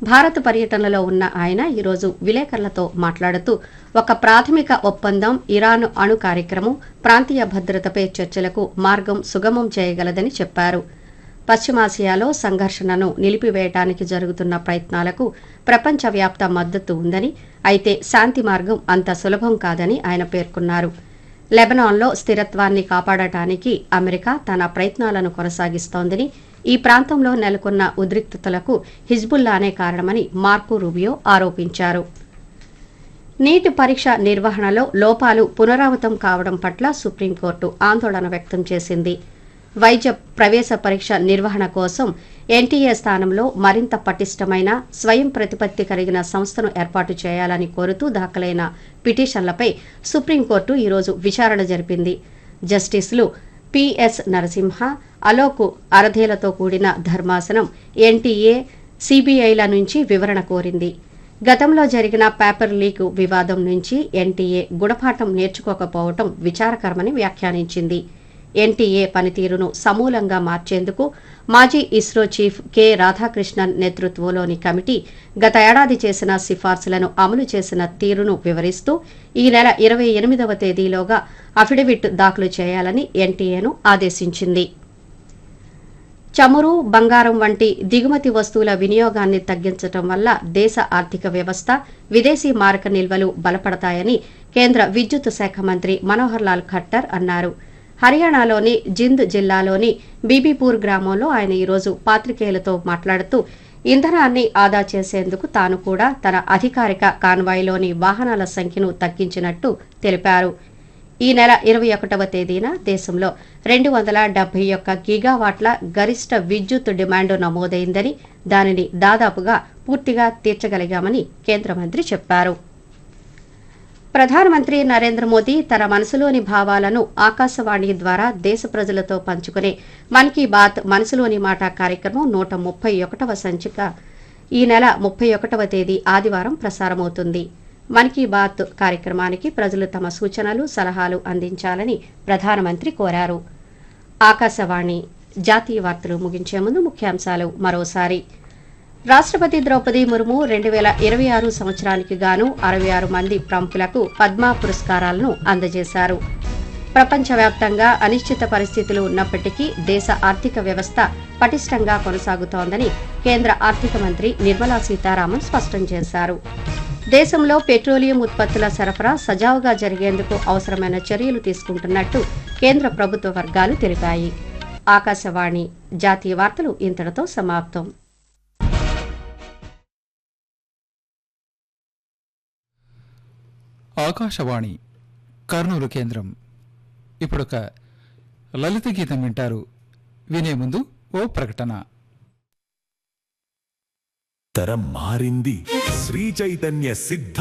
భారత్ పర్యటనలో ఉన్న ఆయన ఈరోజు విలేకరులతో మాట్లాడుతూ ఒక ప్రాథమిక ఒప్పందం ఇరాన్ అణు కార్యక్రమం ప్రాంతీయ భద్రతపై చర్చలకు మార్గం సుగమం చేయగలదని చెప్పారు పశ్చిమాసియాలో సంఘర్షణను నిలిపివేయటానికి జరుగుతున్న ప్రయత్నాలకు ప్రపంచవ్యాప్త మద్దతు ఉందని అయితే శాంతి మార్గం అంత సులభం కాదని ఆయన పేర్కొన్నారు లెబనాన్లో స్థిరత్వాన్ని కాపాడటానికి అమెరికా తన ప్రయత్నాలను కొనసాగిస్తోందని ఈ ప్రాంతంలో నెలకొన్న ఉద్రిక్తతలకు హిజ్బుల్లానే కారణమని మార్కో రూబియో ఆరోపించారు నీట్ పరీక్ష నిర్వహణలో లోపాలు పునరావృతం కావడం పట్ల సుప్రీంకోర్టు ఆందోళన వ్యక్తం చేసింది వైద్య ప్రవేశ పరీక్ష నిర్వహణ కోసం ఎన్టీఏ స్థానంలో మరింత పటిష్టమైన స్వయం ప్రతిపత్తి కలిగిన సంస్థను ఏర్పాటు చేయాలని కోరుతూ దాఖలైన పిటిషన్లపై సుప్రీంకోర్టు ఈరోజు విచారణ జరిపింది జస్టిస్లు పిఎస్ నరసింహ అలోక్ అరధేలతో కూడిన ధర్మాసనం ఎన్టీఏ సిబిఐల నుంచి వివరణ కోరింది గతంలో జరిగిన పేపర్ లీక్ వివాదం నుంచి ఎన్టీఏ గుణపాఠం నేర్చుకోకపోవటం విచారకరమని వ్యాఖ్యానించింది ఎన్టీఏ పనితీరును సమూలంగా మార్చేందుకు మాజీ ఇస్రో చీఫ్ కె రాధాకృష్ణన్ నేతృత్వంలోని కమిటీ గత ఏడాది చేసిన సిఫార్సులను అమలు చేసిన తీరును వివరిస్తూ ఈ నెల ఇరవై ఎనిమిదవ తేదీలోగా అఫిడవిట్ దాఖలు చేయాలని ఎన్టీఏను ఆదేశించింది చమురు బంగారం వంటి దిగుమతి వస్తువుల వినియోగాన్ని తగ్గించడం వల్ల దేశ ఆర్థిక వ్యవస్థ విదేశీ మారక నిల్వలు బలపడతాయని కేంద్ర విద్యుత్ శాఖ మంత్రి మనోహర్ లాల్ ఖట్టర్ అన్నారు హర్యానాలోని జింద్ జిల్లాలోని బీబీపూర్ గ్రామంలో ఆయన ఈరోజు పాత్రికేయులతో మాట్లాడుతూ ఇంధనాన్ని ఆదా చేసేందుకు తాను కూడా తన అధికారిక కాన్వాయ్లోని వాహనాల సంఖ్యను తగ్గించినట్టు తెలిపారు ఈ నెల ఇరవై ఒకటవ తేదీన దేశంలో రెండు వందల డెబ్బై ఒక్క గిగావాట్ల గరిష్ట విద్యుత్ డిమాండ్ నమోదైందని దానిని దాదాపుగా పూర్తిగా తీర్చగలిగామని కేంద్ర మంత్రి చెప్పారు ప్రధానమంత్రి నరేంద్ర మోదీ తన మనసులోని భావాలను ఆకాశవాణి ద్వారా దేశ ప్రజలతో పంచుకునే మన్ కీ బాత్ మనసులోని మాట కార్యక్రమం నూట ముప్పై ఒకటవ సంచిక ఈ నెల ముప్పై ఒకటవ తేదీ ఆదివారం ప్రసారమవుతుంది మన్ కీ బాత్ కార్యక్రమానికి ప్రజలు తమ సూచనలు సలహాలు అందించాలని ప్రధానమంత్రి కోరారు ఆకాశవాణి జాతీయ వార్తలు ముగించే ముందు ముఖ్యాంశాలు మరోసారి రాష్ట్రపతి ద్రౌపది ముర్ము రెండు వేల ఇరవై ఆరు సంవత్సరానికి గాను అరవై ఆరు మంది ప్రముఖులకు పద్మ పురస్కారాలను అందజేశారు ప్రపంచవ్యాప్తంగా అనిశ్చిత పరిస్థితులు ఉన్నప్పటికీ దేశ ఆర్థిక వ్యవస్థ పటిష్టంగా కొనసాగుతోందని కేంద్ర ఆర్థిక మంత్రి నిర్మలా సీతారామన్ స్పష్టం చేశారు దేశంలో పెట్రోలియం ఉత్పత్తుల సరఫరా సజావుగా జరిగేందుకు అవసరమైన చర్యలు తీసుకుంటున్నట్టు కేంద్ర ప్రభుత్వ వర్గాలు తెలిపాయి ఆకాశవాణి జాతీయ వార్తలు ఇంతటితో సమాప్తం ఆకాశవాణి కర్నూలు కేంద్రం ఇప్పుడొక లలిత గీతం వింటారు వినే ముందు ఓ ప్రకటన తరం మారింది శ్రీ చైతన్య సిద్ధ